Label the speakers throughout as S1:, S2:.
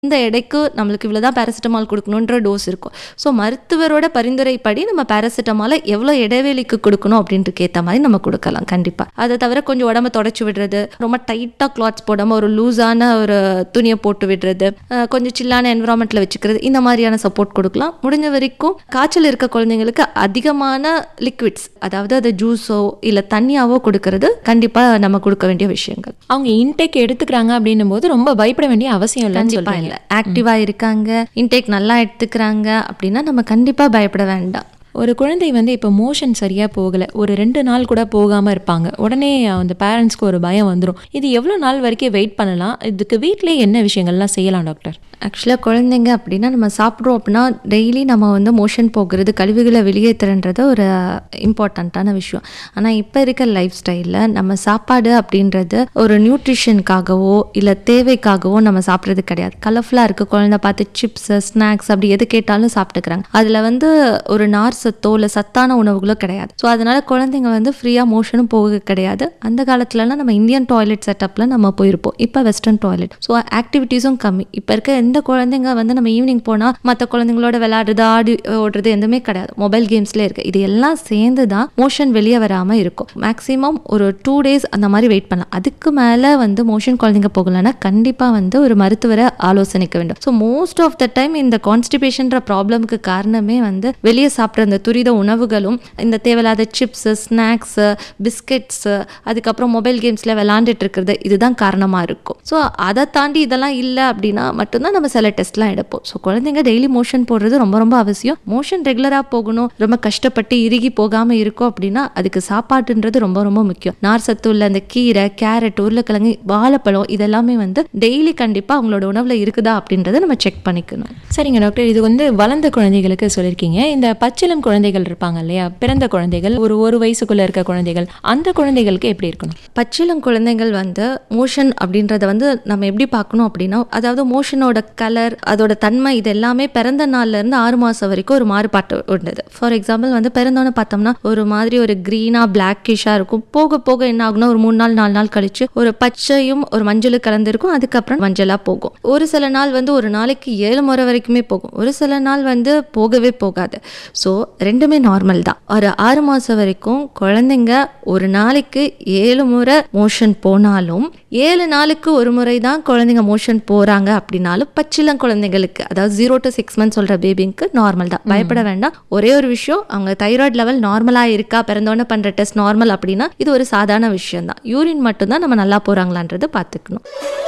S1: இந்த எடைக்கு நம்மளுக்கு இவ்வளோ தான் பேராசிட்டமால் கொடுக்கணுன்ற டோஸ் இருக்கும் ஸோ மருத்துவரோட பரிந்துரைப்படி நம்ம பேராசிட்டமாலை எவ்வளோ இடைவெளிக்கு கொடுக்கணும் அப்படின்ட்டு ஏற்ற மாதிரி நம்ம கொடுக்கலாம் கண்டிப்பாக அதை தவிர கொஞ்சம் உடம்ப தொடச்சி விடுறது ரொம்ப டைட்டாக கிளாத்ஸ் போடாமல் ஒரு லூஸான ஒரு துணியை போட்டு விடுறது அஹ் கொஞ்சம் சில்லான என்விரான்மெண்ட்டில் வச்சுக்கிறது இந்த மாதிரியான சப்போர்ட் கொடுக்கலாம் முடிஞ்ச வரைக்கும் காய்ச்சல் இருக்க குழந்தைங்களுக்கு அதிகமான லிக்விட்ஸ் அதாவது அது ஜூஸோ இல்லை தண்ணியாவோ கொடுக்கறது கண்டிப்பாக நம்ம கொடுக்க வேண்டிய விஷயங்கள்
S2: அவங்க இன்டேக் எடுத்துக்கிறாங்க அப்படின்னும் போது ரொம்ப பயப்பட வேண்டிய அவசியம் இல்லைன்னு
S1: கண்டிப்பா
S2: சொல்றீங்க
S1: இல்லை ஆக்டிவாக இருக்காங்க இன்டேக் நல்லா எடுத்துக்கிறாங்க அப்படின்னா நம்ம கண்டிப்பாக பயப்பட வேண்டாம்
S2: ஒரு குழந்தை வந்து இப்போ மோஷன் சரியா போகல ஒரு ரெண்டு நாள் கூட போகாம இருப்பாங்க உடனே அந்த பேரண்ட்ஸ்க்கு ஒரு பயம் வந்துடும் இது எவ்வளோ நாள் வரைக்கும் வெயிட் பண்ணலாம் இதுக்கு வீட்டிலேயே என்ன விஷயங்கள்லாம் செய்யலாம் டாக்டர்
S1: ஆக்சுவலாக குழந்தைங்க அப்படின்னா நம்ம சாப்பிட்றோம் அப்படின்னா டெய்லி நம்ம வந்து மோஷன் போகிறது கழிவுகளை வெளியேற்றுறது ஒரு இம்பார்ட்டண்ட்டான விஷயம் ஆனால் இப்போ இருக்க லைஃப் ஸ்டைலில் நம்ம சாப்பாடு அப்படின்றது ஒரு நியூட்ரிஷனுக்காகவோ இல்லை தேவைக்காகவோ நம்ம சாப்பிட்றது கிடையாது கலர்ஃபுல்லாக இருக்க குழந்தை பார்த்து சிப்ஸு ஸ்நாக்ஸ் அப்படி எது கேட்டாலும் சாப்பிட்டுக்கிறாங்க அதில் வந்து ஒரு நார் சத்தோ இல்லை சத்தான உணவுகளோ கிடையாது ஸோ அதனால குழந்தைங்க வந்து ஃப்ரீயாக மோஷனும் போக கிடையாது அந்த காலத்துலலாம் நம்ம இந்தியன் டாய்லெட் செட்டப்பில் நம்ம போயிருப்போம் இப்போ வெஸ்டர்ன் டாய்லெட் ஸோ ஆக்டிவிட்டீஸும் கம்மி இப்போ இருக்க எந்த குழந்தைங்க வந்து நம்ம ஈவினிங் போனால் மற்ற குழந்தைங்களோட விளையாடுறது ஆடி ஓடுறது எதுவுமே கிடையாது மொபைல் கேம்ஸ்லேயே இருக்குது இது எல்லாம் சேர்ந்து தான் மோஷன் வெளியே வராமல் இருக்கும் மேக்ஸிமம் ஒரு டூ டேஸ் அந்த மாதிரி வெயிட் பண்ணலாம் அதுக்கு மேலே வந்து மோஷன் குழந்தைங்க போகலைன்னா கண்டிப்பாக வந்து ஒரு மருத்துவரை ஆலோசனைக்க வேண்டும் so most of the time இந்த கான்ஸ்டிபேஷன்ற ப்ராப்ளம்க்கு காரணமே வந்து வெளியே சாப்பிட்ற அந்த துரித உணவுகளும் இந்த தேவையில்லாத சிப்ஸு ஸ்நாக்ஸு பிஸ்கெட்ஸு அதுக்கப்புறம் மொபைல் கேம்ஸில் விளாண்டுட்டு இருக்கிறது இதுதான் காரணமாக இருக்கும் ஸோ அதை தாண்டி இதெல்லாம் இல்லை அப்படின்னா மட்டும்தான் நம்ம சில டெஸ்ட்லாம் எடுப்போம் ஸோ குழந்தைங்க டெய்லி மோஷன் போடுறது ரொம்ப ரொம்ப அவசியம் மோஷன் ரெகுலராக போகணும் ரொம்ப கஷ்டப்பட்டு இறுகி போகாமல் இருக்கும் அப்படின்னா அதுக்கு சாப்பாட்டுன்றது ரொம்ப ரொம்ப முக்கியம் நார் சத்து உள்ள அந்த கீரை கேரட் உருளைக்கிழங்கு வாழைப்பழம் இதெல்லாமே வந்து டெய்லி கண்டிப்பாக அவங்களோட உணவில் இருக்குதா அப்படின்றத நம்ம செக் பண்ணிக்கணும்
S2: சரிங்க டாக்டர் இது வந்து வளர்ந்த குழந்தைகளுக்கு சொல்லியிருக்கீங்க இந்த பச்சிளம் குழந்தைகள் இருப்பாங்க இல்லையா பிறந்த குழந்தைகள் ஒரு ஒரு வயசுக்குள்ள இருக்க குழந்தைகள் அந்த குழந்தைகளுக்கு எப்படி இருக்கணும்
S1: பச்சிளம் குழந்தைகள் வந்து மோஷன் அப்படின்றத வந்து நம்ம எப்படி பார்க்கணும் அப்படின்னா அதாவது மோஷனோட கலர் அதோட தன்மை இது எல்லாமே பிறந்த நாள்ல இருந்து ஆறு மாதம் வரைக்கும் ஒரு மாறுபாட்டு உண்டது ஃபார் எக்ஸாம்பிள் வந்து பிறந்தோன்னு பார்த்தோம்னா ஒரு மாதிரி ஒரு க்ரீனாக பிளாக்கிஷாக இருக்கும் போக போக என்ன ஆகும்னா ஒரு மூணு நாள் நாலு நாள் கழிச்சு ஒரு பச்சையும் ஒரு மஞ்சளும் கலந்துருக்கும் அதுக்கப்புறம் மஞ்சளாக போகும் ஒரு சில நாள் வந்து ஒரு நாளைக்கு ஏழு முறை வரைக்குமே போகும் ஒரு சில நாள் வந்து போகவே போகாது ஸோ ரெண்டுமே நார்மல் தான் ஒரு ஆறு மாதம் வரைக்கும் குழந்தைங்க ஒரு நாளைக்கு ஏழு முறை மோஷன் போனாலும் ஏழு நாளுக்கு ஒரு முறை தான் குழந்தைங்க மோஷன் போகிறாங்க அப்படின்னாலும் பச்சிளம் குழந்தைங்களுக்கு அதாவது ஜீரோ டு சிக்ஸ் மந்த்ஸ் சொல்கிற பேபிங்க்கு நார்மல் தான் பயப்பட வேண்டாம் ஒரே ஒரு விஷயம் அவங்க தைராய்டு லெவல் நார்மலாக இருக்கா பிறந்தோடனே பண்ணுற டெஸ்ட் நார்மல் அப்படின்னா இது ஒரு சாதாரண விஷயம் தான் யூரின் மட்டும்தான் நம்ம நல்லா போகிறாங்களான்றதை பார்த்துக்கணும்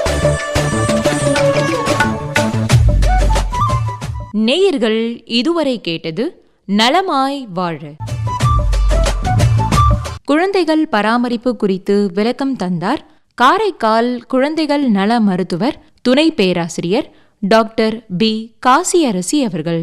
S2: நேயர்கள் இதுவரை கேட்டது நலமாய் வாழ குழந்தைகள் பராமரிப்பு குறித்து விளக்கம் தந்தார் காரைக்கால் குழந்தைகள் நல மருத்துவர் துணை பேராசிரியர் டாக்டர் பி காசியரசி அவர்கள்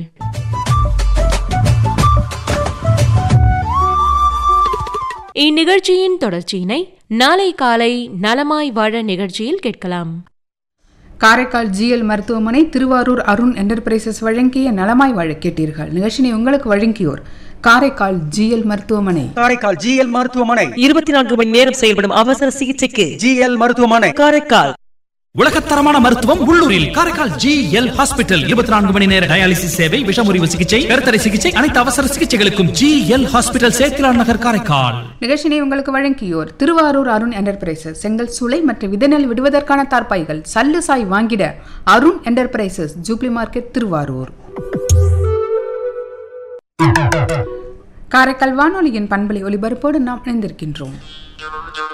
S2: இந்நிகழ்ச்சியின் தொடர்ச்சியினை நாளை காலை நலமாய் வாழ நிகழ்ச்சியில் கேட்கலாம்
S3: காரைக்கால் ஜிஎல் மருத்துவமனை திருவாரூர் அருண் என்டர்பிரைசஸ் வழங்கிய நலமாய் வாழ கேட்டீர்கள் நிகழ்ச்சினை உங்களுக்கு வழங்கியோர் காரைக்கால் ஜிஎல் மருத்துவமனை
S4: காரைக்கால் ஜிஎல் மருத்துவமனை
S5: இருபத்தி நான்கு மணி நேரம் செயல்படும் அவசர சிகிச்சைக்கு
S4: ஜிஎல் மருத்துவமனை
S5: காரைக்கால்
S6: உலகத்தரமான மருத்துவம் உள்ளூரில் காரைக்கால் ஜி எல் ஹாஸ்பிட்டல் இருபத்தி நான்கு மணி நேர டயாலிசிஸ் சேவை விஷமுறிவு சிகிச்சை கருத்தடை சிகிச்சை அனைத்து அவசர சிகிச்சைகளுக்கும் ஜி எல் ஹாஸ்பிட்டல் சேத்திலான் நகர் காரைக்கால்
S3: நிகழ்ச்சினை உங்களுக்கு வழங்கியோர் திருவாரூர் அருண் என்டர்பிரைசஸ் செங்கல் சூளை மற்றும் விதநெல் விடுவதற்கான தார்ப்பாய்கள் சல்லு சாய் வாங்கிட Arun enterprises jubilee market Tiruvarur Karaikal வானொலியின் பண்பலை ஒலிபரப்போடு நாம் இணைந்திருக்கின்றோம்